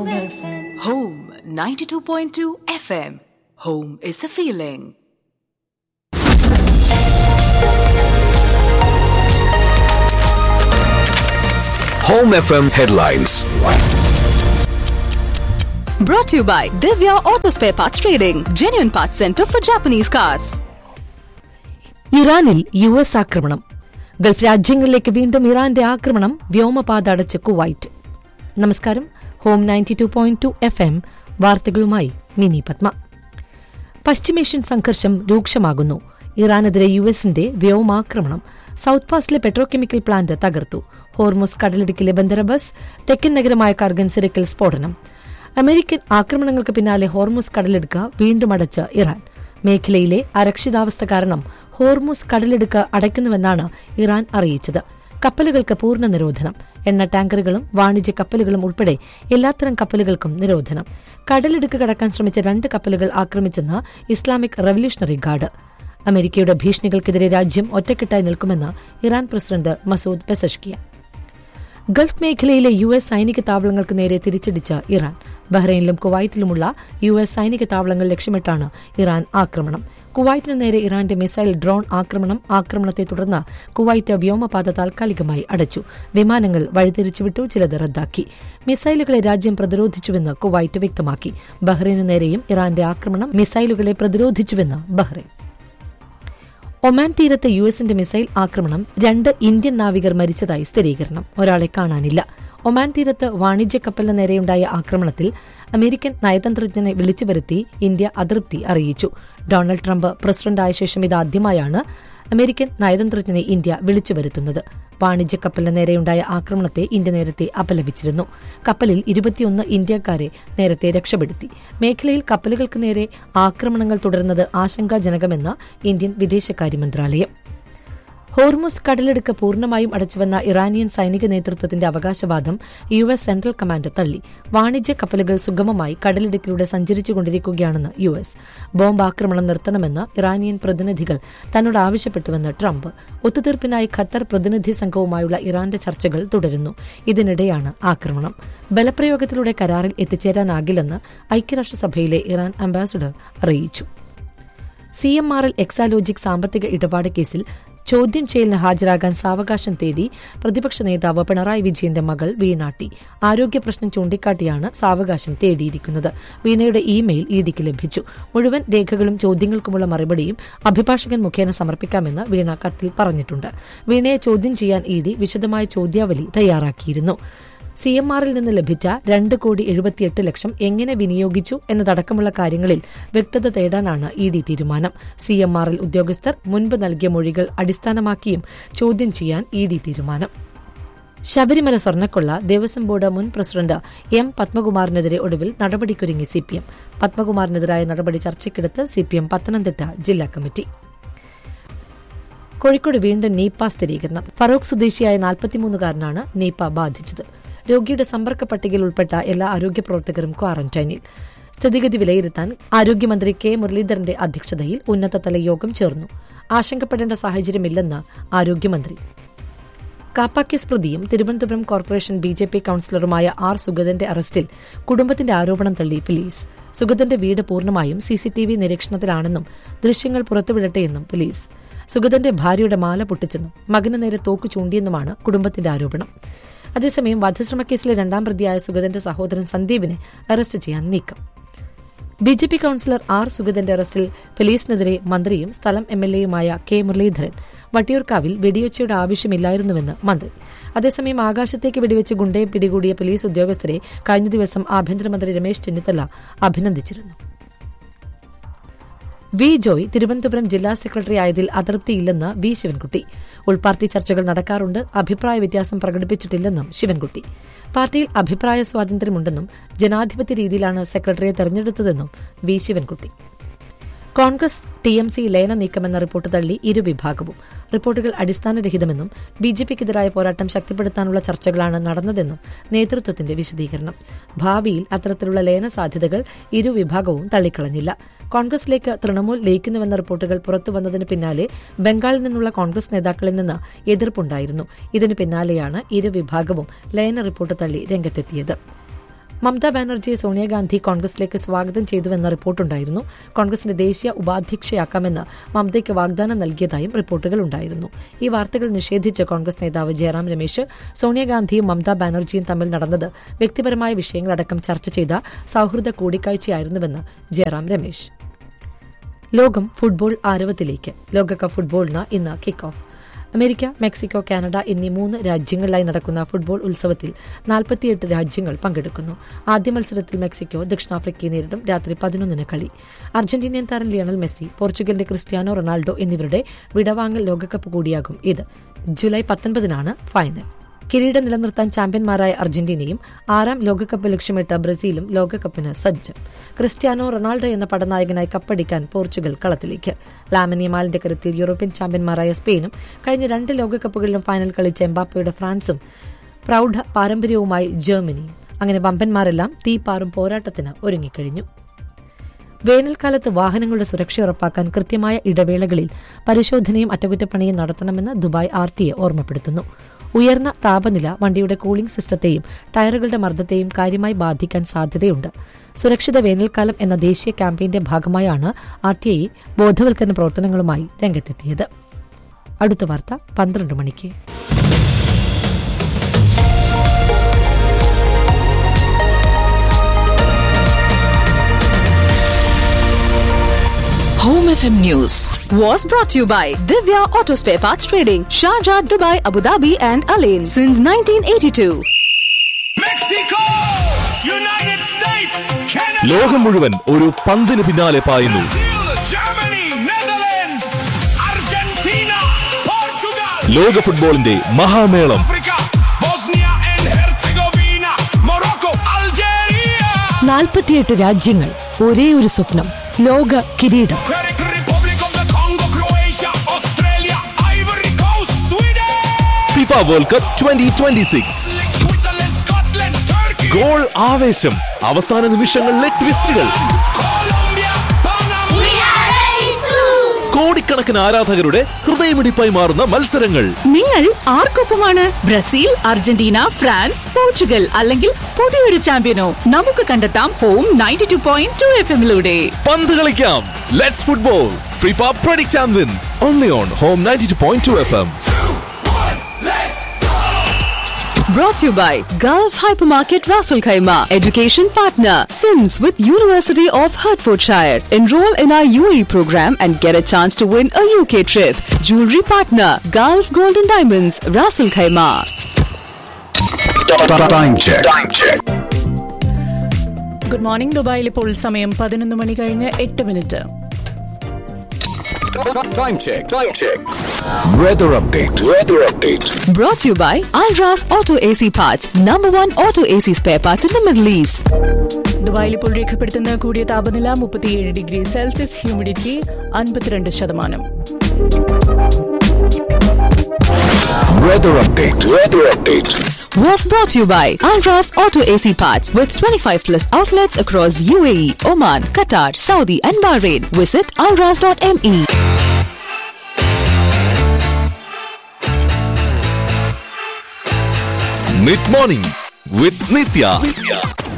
Home FM. Home 92.2 FM. Home is a feeling. Home FM headlines. Brought to you by Divya Auto Spare Parts Trading, genuine parts center for Japanese cars. ഇറാനിൽ U S ആക്രമണം Gulf രാജ്യങ്ങളിലേക്ക് വീണ്ടും ഇറാന്റെ ആക്രമണം വ്യോമപാത അടച്ച് Kuwait നമസ്കാരം home ninety two point two F M വാർത്തകളുമായി മിനി പത്മ പശ്ചിമേഷ്യൻ സംഘർഷം രൂക്ഷമാകുന്നു ഇറാനെതിരെ യു എസിന്റെ വ്യോമാക്രമണം സൌത്ത് പാസിലെ പെട്രോകെമിക്കൽ പ്ലാന്റ് തകർത്തു ഹോർമുസ് കടലിടുക്കിലെ ബന്ദര ബസ് തെക്കൻ നഗരമായ കാർഗൻസിരക്കിൽ സ്ഫോടനം അമേരിക്കൻ ആക്രമണങ്ങൾക്ക് പിന്നാലെ ഹോർമുസ് കടലിടുക്ക് വീണ്ടും അടച്ച് ഇറാൻ മേഖലയിലെ അരക്ഷിതാവസ്ഥ കാരണം ഹോർമുസ് കടലിടുക്ക് അടയ്ക്കുന്നുവെന്നാണ് ഇറാൻ അറിയിച്ചത് കപ്പലുകൾക്ക് പൂർണ്ണ നിരോധനം എണ്ണ ടാങ്കറുകളും വാണിജ്യ കപ്പലുകളും ഉൾപ്പെടെ എല്ലാത്തരം കപ്പലുകൾക്കും നിരോധനം കടലിടുക്ക് കടക്കാൻ ശ്രമിച്ച രണ്ട് കപ്പലുകൾ ആക്രമിച്ചെന്ന് ഇസ്ലാമിക് റവല്യൂഷണറി ഗാർഡ് അമേരിക്കയുടെ ഭീഷണികൾക്കെതിരെ രാജ്യം ഒറ്റക്കെട്ടായി നിൽക്കുമെന്ന് Iran president Masoud Pezeshkian Gulf മേഖലയിലെ യു എസ് സൈനിക താവളങ്ങൾക്ക് നേരെ തിരിച്ചടിച്ച ഇറാൻ ബഹ്റൈനിലും കുവൈറ്റിലുമുള്ള യു എസ് സൈനിക താവളങ്ങൾ ലക്ഷ്യമിട്ടാണ് ഇറാൻ ആക്രമണം കുവൈറ്റിന് നേരെ ഇറാന്റെ മിസൈൽ ഡ്രോൺ ആക്രമണം ആക്രമണത്തെ തുടർന്ന് കുവൈറ്റ് വ്യോമപാത താൽക്കാലികമായി അടച്ചു വിമാനങ്ങൾ വഴിതിരിച്ചുവിട്ടു ചിലത് റദ്ദാക്കി മിസൈലുകളെ രാജ്യം പ്രതിരോധിച്ചുവെന്ന് കുവൈറ്റ് വ്യക്തമാക്കി ബഹ്റൈനു നേരെയും ഇറാന്റെ ആക്രമണം മിസൈലുകളെ പ്രതിരോധിച്ചുവെന്ന് ബഹ്റൈൻ ഒമാൻ തീരത്ത് യു എസിന്റെ മിസൈൽ ആക്രമണം രണ്ട് ഇന്ത്യൻ നാവികർ മരിച്ചതായി സ്ഥിരീകരണം ഒരാളെ കാണാനില്ല ഒമാൻ തീരത്ത് വാണിജ്യ കപ്പലിന് നേരെയുണ്ടായ ആക്രമണത്തിൽ അമേരിക്കൻ നയതന്ത്രജ്ഞനെ വിളിച്ചു വരുത്തി ഇന്ത്യ അതൃപ്തി അറിയിച്ചു ഡൊണാൾഡ് ട്രംപ് പ്രസിഡന്റായ ശേഷം ഇതാദ്യമായാണ് അമേരിക്കൻ നയതന്ത്രജ്ഞനെ ഇന്ത്യ വിളിച്ചു വരുത്തുന്നത് വാണിജ്യ കപ്പലിന് നേരെയുണ്ടായ ആക്രമണത്തെ ഇന്ത്യ നേരത്തെ അപലപിച്ചിരുന്നു കപ്പലിൽ ഇരുപത്തിയൊന്ന് ഇന്ത്യക്കാരെ നേരത്തെ രക്ഷപ്പെടുത്തി മേഖലയിൽ കപ്പലുകൾക്ക് നേരെ ആക്രമണങ്ങൾ തുടരുന്നത് ആശങ്കാജനകമെന്ന് ഇന്ത്യൻ വിദേശകാര്യ മന്ത്രാലയം ഹോർമുസ് കടലെടുക്ക് പൂർണ്ണമായും അടച്ചുവന്ന ഇറാനിയൻ സൈനിക നേതൃത്വത്തിന്റെ അവകാശവാദം യു എസ് സെൻട്രൽ കമാൻഡ് തള്ളി വാണിജ്യ കപ്പലുകൾ സുഗമമായി കടലിടുക്കിലൂടെ സഞ്ചരിച്ചുകൊണ്ടിരിക്കുകയാണെന്ന് യു എസ് ബോംബാക്രമണം നിർത്തണമെന്ന് ഇറാനിയൻ പ്രതിനിധികൾ തന്നോട് ആവശ്യപ്പെട്ടുവെന്ന് ട്രംപ് ഒത്തുതീർപ്പിനായി ഖത്തർ പ്രതിനിധി സംഘവുമായുള്ള ഇറാന്റെ ചർച്ചകൾ തുടരുന്നു ഇതിനിടെയാണ് ആക്രമണം ബലപ്രയോഗത്തിലൂടെ കരാറിൽ എത്തിച്ചേരാനാകില്ലെന്ന് ഐക്യരാഷ്ട്രസഭയിലെ ഇറാൻ അംബാസിഡർ അറിയിച്ചു C M R L Exalogic സാമ്പത്തിക ഇടപാട് കേസിൽ ചോദ്യം ചെയ്യലിന് ഹാജരാകാൻ സാവകാശം തേടി പ്രതിപക്ഷ നേതാവ് പിണറായി വിജയന്റെ മകൾ വീണാട്ടി ആരോഗ്യ പ്രശ്നം ചൂണ്ടിക്കാട്ടിയാണ് സാവകാശം തേടിയിരിക്കുന്നത് വീണയുടെ ഇമെയിൽ ഇഡിക്ക് ലഭിച്ചു മുഴുവൻ രേഖകളും ചോദ്യങ്ങൾക്കുമുള്ള മറുപടിയും അഭിഭാഷകൻ മുഖേന സമർപ്പിക്കാമെന്ന് വീണ കത്തിൽ പറഞ്ഞിട്ടുണ്ട് വീണയെ ചോദ്യം ചെയ്യാൻ ഇ ഡി വിശദമായ ചോദ്യാവലി തയ്യാറാക്കിയിരുന്നു സി എം ആറിൽ നിന്ന് ലഭിച്ച രണ്ട് കോടി എഴുപത്തിയെട്ട് ലക്ഷം എങ്ങനെ വിനിയോഗിച്ചു എന്നതടക്കമുള്ള കാര്യങ്ങളിൽ വ്യക്തത തേടാനാണ് ഇ ഡി തീരുമാനം സി എം ആറിൽ ഉദ്യോഗസ്ഥർ മുൻപ് നൽകിയ മൊഴികൾ അടിസ്ഥാനമാക്കിയും ചോദ്യം ചെയ്യാൻ ഇ ഡി തീരുമാനം ശബരിമല സ്വർണ്ണക്കൊള്ള ദേവസ്വം ബോർഡ് മുൻ പ്രസിഡന്റ് എം പത്മകുമാറിനെതിരെ ഒടുവിൽ നടപടിക്കൊരുങ്ങി സി പി എം പത്മകുമാറിനെതിരായ നടപടി ചർച്ചയ്ക്കെടുത്ത് സി പി എം പത്തനംതിട്ട ജില്ലാ കമ്മിറ്റി കോഴിക്കോട് വീണ്ടും നീപ്പ സ്ഥിരീകരണം ഫറോക്ക് സ്വദേശിയായ നാൽപ്പത്തിമൂന്നുകാരനാണ് നീപ്പ ബാധിച്ചത് രോഗിയുടെ സമ്പർക്ക പട്ടികയിൽ ഉൾപ്പെട്ട എല്ലാ ആരോഗ്യ പ്രവർത്തകരും ക്വാറന്റൈനിൽ സ്ഥിതിഗതി വിലയിരുത്താൻ ആരോഗ്യമന്ത്രി കെ മുരളീധരന്റെ അധ്യക്ഷതയിൽ ഉന്നതതല യോഗം ചേർന്നു ആശങ്കപ്പെടേണ്ട സാഹചര്യമില്ലെന്ന് ആരോഗ്യമന്ത്രി കാപ്പാക്കേസ് പ്രതിയും Thiruvananthapuram corporation B J P കൌൺസിലറുമായ ആർ സുഗതന്റെ അറസ്റ്റിൽ കുടുംബത്തിന്റെ ആരോപണം തള്ളി പോലീസ് സുഗതന്റെ വീട് പൂർണ്ണമായും സിസിടിവി നിരീക്ഷണത്തിലാണെന്നും ദൃശ്യങ്ങൾ പുറത്തുവിടട്ടെയെന്നും പോലീസ് സുഗതന്റെ ഭാര്യയുടെ മാല പൊട്ടിച്ചെന്നും മകന് നേരെ തോക്ക് ചൂണ്ടിയെന്നുമാണ് കുടുംബത്തിന്റെ ആരോപണം അതേസമയം വധശ്രമക്കേസിലെ രണ്ടാം പ്രതിയായ സുഗതന്റെ സഹോദരൻ സന്ദീപിനെ അറസ്റ്റ് ചെയ്യാൻ നീക്കം B J P councillor R സുഗതന്റെ അറസ്റ്റിൽ പോലീസിനെതിരെ മന്ത്രിയും സ്ഥലം എം എൽ എയുമായ കെ മുരളീധരൻ വട്ടിയൂർക്കാവിൽ വെടിയൊച്ചയുടെ ആവശ്യമില്ലായിരുന്നുവെന്ന് മന്ത്രി അതേസമയം ആകാശത്തേക്ക് വെടിവെച്ച് ഗുണ്ടയെ പിടികൂടിയ പോലീസ് ഉദ്യോഗസ്ഥരെ കഴിഞ്ഞ ദിവസം ആഭ്യന്തരമന്ത്രി രമേശ് ചെന്നിത്തല അഭിനന്ദിച്ചിരുന്നു വി ജോയ് തിരുവനന്തപുരം ജില്ലാ സെക്രട്ടറി ആയതിൽ അതൃപ്തിയില്ലെന്ന് വി ശിവൻകുട്ടി ഉൾപാർട്ടി ചർച്ചകൾ നടക്കാറുണ്ട് അഭിപ്രായ വ്യത്യാസം പ്രകടിപ്പിച്ചിട്ടില്ലെന്നും ശിവൻകുട്ടി പാർട്ടിയിൽ അഭിപ്രായ സ്വാതന്ത്ര്യമുണ്ടെന്നും ജനാധിപത്യ രീതിയിലാണ് സെക്രട്ടറിയെ തെരഞ്ഞെടുത്തതെന്നും V Sivankutty Congress T M C ലയന നീക്കമെന്ന റിപ്പോർട്ട് തള്ളി ഇരുവിഭാഗവും റിപ്പോർട്ടുകൾ അടിസ്ഥാനരഹിതമെന്നും ബി ജെ പിക്കെതിരായ പോരാട്ടം ശക്തിപ്പെടുത്താനുള്ള ചർച്ചകളാണ് നടന്നതെന്നും നേതൃത്വത്തിന്റെ വിശദീകരണം ഭാവിയിൽ അത്തരത്തിലുള്ള ലയന സാധ്യതകൾ ഇരുവിഭാഗവും തള്ളിക്കളഞ്ഞില്ല കോൺഗ്രസിലേക്ക് തൃണമൂൽ ലയിക്കുന്നുവെന്ന റിപ്പോർട്ടുകൾ പുറത്തുവന്നതിന് പിന്നാലെ ബംഗാളിൽ നിന്നുള്ള കോൺഗ്രസ് നേതാക്കളിൽ നിന്ന് എതിർപ്പുണ്ടായിരുന്നു ഇതിന് പിന്നാലെയാണ് ഇരുവിഭാഗവും ലയന റിപ്പോർട്ട് തള്ളി രംഗത്തെത്തിയത് മമതാ ബാനർജിയെ സോണിയാഗാന്ധി കോൺഗ്രസിലേക്ക് സ്വാഗതം ചെയ്തുവെന്ന റിപ്പോർട്ടുണ്ടായിരുന്നു കോൺഗ്രസിന്റെ ദേശീയ ഉപാധ്യക്ഷയാക്കാമെന്ന് മമതയ്ക്ക് വാഗ്ദാനം നൽകിയതായും റിപ്പോർട്ടുകളുണ്ടായിരുന്നു ഈ വാർത്തകൾ നിഷേധിച്ച കോൺഗ്രസ് നേതാവ് ജയറാം രമേശ് സോണിയാഗാന്ധിയും മമതാ ബാനർജിയും തമ്മിൽ നടന്നത് വ്യക്തിപരമായ വിഷയങ്ങളടക്കം ചർച്ച ചെയ്ത സൌഹൃദ കൂടിക്കാഴ്ചയായിരുന്നുവെന്ന് ജയറാം രമേശ് ലോകം ഫുട്ബോൾ ആരവത്തിലേക്ക് ലോകകപ്പ് ഫുട്ബോളിന് ഇന്ന് kick off America Mexico Canada എന്നീ മൂന്ന് രാജ്യങ്ങളിലായി നടക്കുന്ന ഫുട്ബോൾ ഉത്സവത്തിൽ നാൽപ്പത്തിയെട്ട് രാജ്യങ്ങൾ പങ്കെടുക്കുന്നു ആദ്യ മത്സരത്തിൽ മെക്സിക്കോ ദക്ഷിണാഫ്രിക്കയെ നേരിടും രാത്രി പതിനൊന്നിന് കളി അർജന്റീനിയൻ താരം ലിയണൽ മെസ്സി പോർച്ചുഗലിന്റെ ക്രിസ്ത്യാനോ റൊണാൾഡോ എന്നിവരുടെ വിടവാങ്ങൽ ലോകകപ്പ് കൂടിയാകും ഇത് ജൂലൈ പത്തൊൻപതിനാണ് ഫൈനൽ കിരീടം നിലനിർത്താൻ ചാമ്പ്യന്മാരായ അർജന്റീനയും ആറാം ലോകകപ്പ് ലക്ഷ്യമിട്ട ബ്രസീലും ലോകകപ്പിന് സജ്ജം ക്രിസ്ത്യാനോ റൊണാൾഡോ എന്ന പടനായകനായി കപ്പടിക്കാൻ പോർച്ചുഗൽ കളത്തിലേക്ക് ലാമിനിയമാലിന്റെ കരുത്തിൽ യൂറോപ്യൻ ചാമ്പ്യന്മാരായ സ്പെയിനും കഴിഞ്ഞ രണ്ട് ലോകകപ്പുകളിലും ഫൈനൽ കളിച്ച എംബാപ്പയുടെ ഫ്രാൻസും പ്രൌഢ പാരമ്പര്യവുമായി ജർമ്മനിയും അങ്ങനെ വമ്പന്മാരെല്ലാം തീപ്പാറും പോരാട്ടത്തിന് ഒരുങ്ങിക്കഴിഞ്ഞു വേനൽക്കാലത്ത് വാഹനങ്ങളുടെ സുരക്ഷ ഉറപ്പാക്കാൻ കൃത്യമായ ഇടവേളകളിൽ പരിശോധനയും അറ്റകുറ്റപ്പണിയും നടത്തണമെന്ന് ദുബായ് ആർ ടി എ ഓർമ്മപ്പെടുത്തുന്നു ഉയർന്ന താപനില വണ്ടിയുടെ കൂളിംഗ് സിസ്റ്റത്തെയും ടയറുകളുടെ മർദ്ദത്തെയും കാര്യമായി ബാധിക്കാൻ സാധ്യതയുണ്ട് സുരക്ഷിത വേനൽക്കാലം എന്ന ദേശീയ ക്യാമ്പയിന്റെ ഭാഗമായാണ് ആർ ടി ഐ ബോധവൽക്കരണ പ്രവർത്തനങ്ങളുമായി രംഗത്തെത്തിയത് അടുത്ത വാർത്ത പന്ത്രണ്ട് മണിക്ക് Home FM News was brought to you by Divya Auto Spare Parts Trading, Sharjah, Dubai, Abu Dhabi, and Alain since 1982. Mexico United States Canada ലോകം മുഴുവൻ ഒരു പന്തിന് പിന്നാലെ പായുന്നു ജർമ്മനി നെതർലാൻഡ്സ് അർജന്റീന പോർച്ചുഗൽ ലോക ഫുട്ബോളിന്റെ മഹാമേളം Africa Bosnia and Herzegovina Morocco Algeria നാൽപ്പത്തിയെട്ട് രാജ്യങ്ങൾ ഒരേ ഒരു സ്വപ്നം ലോക കിരീടം Republic of the Congo Croatia Australia Ivory Coast Sweden FIFA World Cup 2026 Switzerland Scotland Turkey goal ആവേശം അവസാന നിമിഷങ്ങളിലെ ട്വിസ്റ്റുകൾ കൊളംബിയ പനാമ കോടിക്കണക്കിന് ആരാധകരുടെ ഹൃദയമിടിപ്പായി മാറുന്ന മത്സരങ്ങൾ നിങ്ങൾ ആർക്കൊപ്പമാണ് ബ്രസീൽ അർജന്റീന ഫ്രാൻസ് പോർച്ചുഗൽ അല്ലെങ്കിൽ പുതിയൊരു ചാമ്പ്യനോ നമുക്ക് കണ്ടെത്താം Home ninety two point two F എമ്മിലൂടെ പന്ത് കളിക്കാം let's football FIFA predict and win only on Home 92.2 F M Brought to you by Gulf Hypermarket Raffle Khaima, education partner, Sims with University of Hertfordshire. Enroll in our UAE program and get a chance to win a UK trip. Jewelry partner, Gulf Golden Diamonds, Raffle Khaima. Time check. Time check. Good morning ദുബായിൽ ഇപ്പോൾ സമയം പതിനൊന്ന് മണി കഴിഞ്ഞ് എട്ട് minute Time check. Time check. Weather update. Weather update. Brought to you by Alras Auto AC Parts, number one auto AC spare parts in the Middle East. ദുബായിൽ ഇപ്പോൾ രേഖപ്പെടുത്തുന്ന കൂടിയ താപനില മുപ്പത്തിയേഴ് ഡിഗ്രി സെൽഷ്യസ് ഹ്യൂമിഡിറ്റി അൻപത്തിരണ്ട് ശതമാനം Weather update. Weather update. was brought to you by Alras Auto AC Parts with 25 plus outlets across UAE, Oman, Qatar, Saudi, and Bahrain. Visit alras.me. Mid morning with Nitya.